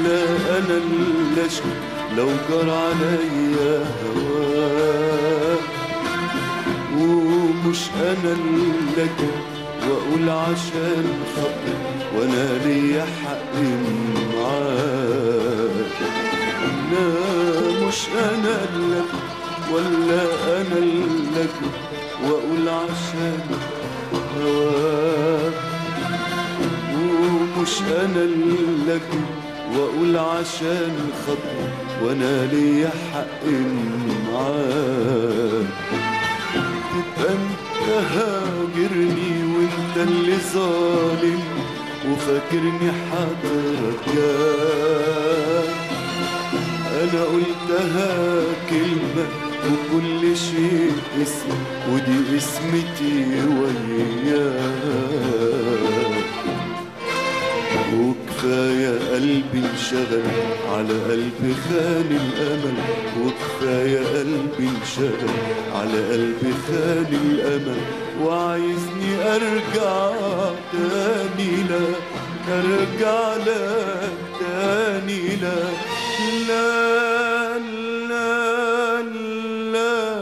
ولا انا اللي اشكي لو جرى عليا هواك ومش انا اللي اجي واقول عشان خاطر وانا ليا حق معاك لا مش انا اللي أجي ولا انا اللي اجي واقول عشان هواك ومش انا اللي اجي واقول عشان خاطر وانا ليا حق معاك تبقى انت هاجرني وانت اللي ظالم وفاكرني حضرتك انا قلتها كلمة وكل شيء اسم ودي اسمتي وياك وكفاية قلبي انشغل على قلب خالي الأمل وكفاية قلبي انشغل على قلب خالي الأمل وعايزني أرجع تاني لا أرجع لك تاني لا لا لا لا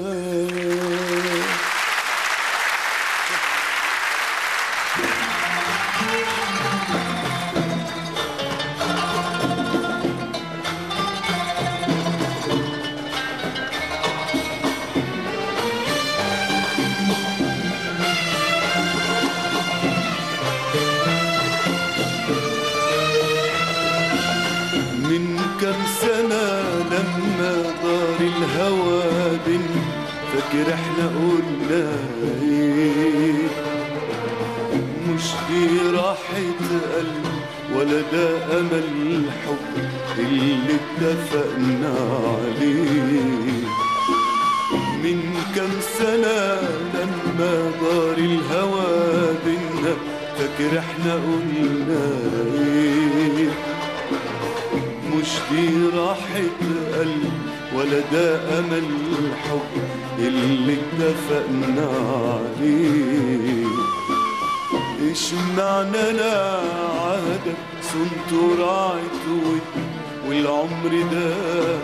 من كم سنة لما دار الهوى بن فاكر احنا قلنا ايه مش دي راحة قلب ولا ده أمل الحب اللي اتفقنا عليه من كم سنة لما دار الهوى بينا فاكر احنا قلنا ايه مش دي راحة قلب ولا ده أمل الحب اللي اتفقنا عليه ايش معنى انا عهدك صنت وراعت ود والعمر ده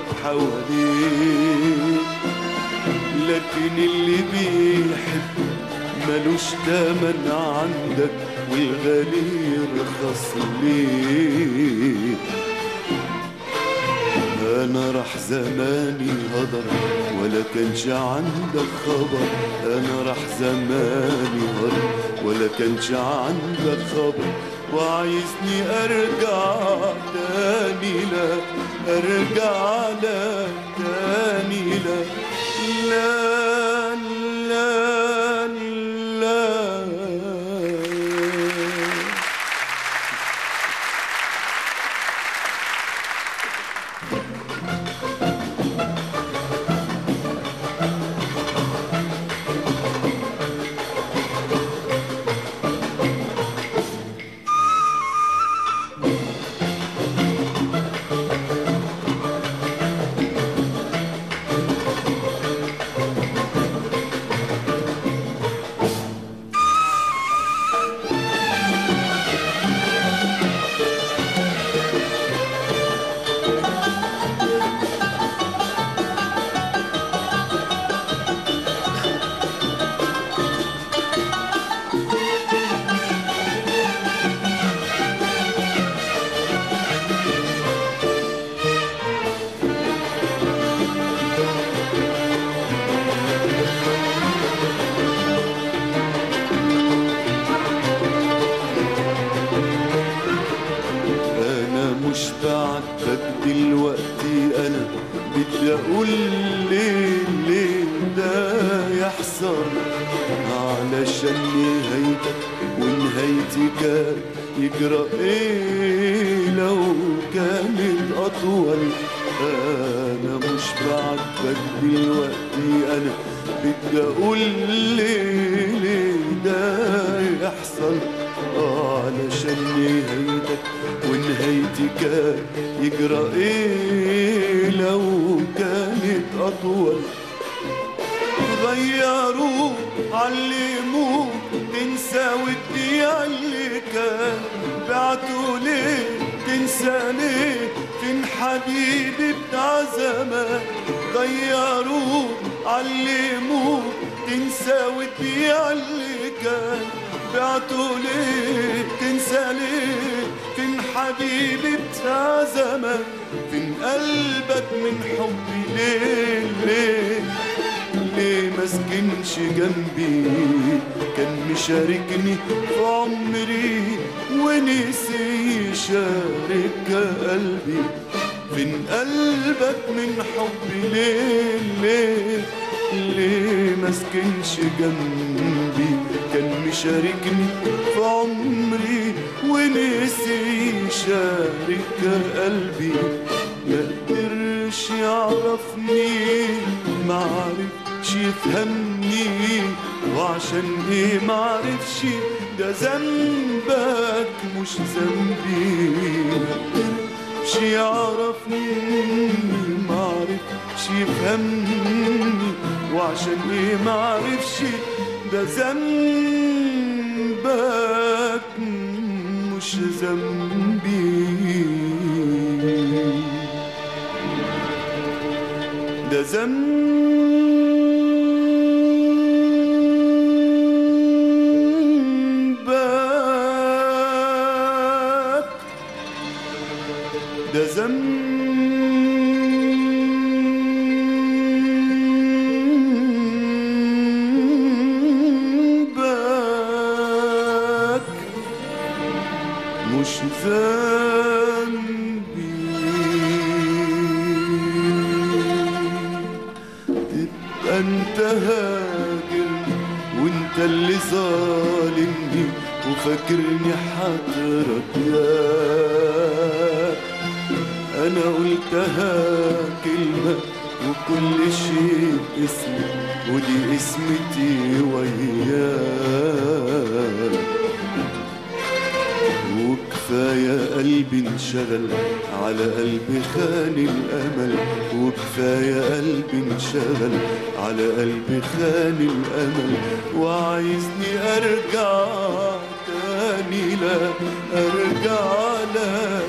حواليك لكن اللي بيحب ملوش تمن عندك والغالي يرخص ليه انا راح زماني هدر ولا كانش عندك خبر انا راح زماني هدر ولا كانش عندك خبر وعايزني ارجع تاني لا ارجع لك تاني لا لا لا لا انا مش بعاتبك دلوقتي انا بدي اقول ليه ليه ده يحصل علشان نهايتك ونهايتي كان يجرى ايه لو كانت اطول انا مش بعاتبك دلوقتي انا بدي اقول ليه ليه ده يحصل آه علشان نهايتك ونهايتي كان يجرى ايه لو كانت اطول غيروه علموه تنسى وتضيع اللي كان بعتوا ليه تنسى ليه فين حبيبي بتاع زمان غيروك علموك تنسى وتبيع اللي كان بعته ليه تنسى ليه فين حبيبي بتاع زمان فين قلبك من حبي ليه ليه ليه ما سكنش جنبي كان مشاركني في عمري ونسي يشارك قلبي فين قلبك من حبي ليه ليه ليه ما سكنش جنبي كان مشاركني في عمري ونسي يشارك قلبي ما قدرش يعرفني ما عرفش يفهمني وعشان ايه ما عرفش ده ذنبك مش ذنبي ما قدرش يعرفني ما عرفش يفهمني وعشان ايه ما عرفش ده ذنبك مش ذنبي ده ذنبك ده ذنبك مش ذنبي تبقى انت هاجر وانت اللي ظالمني وفاكرني حضرك يا انا قلتها كلمة وكل شيء اسمي ودي اسمتي وياك وكفاية قلبي انشغل على قلبي خان الأمل وكفاية قلبي انشغل على قلبي خان الأمل وعايزني أرجع تاني لا أرجع لا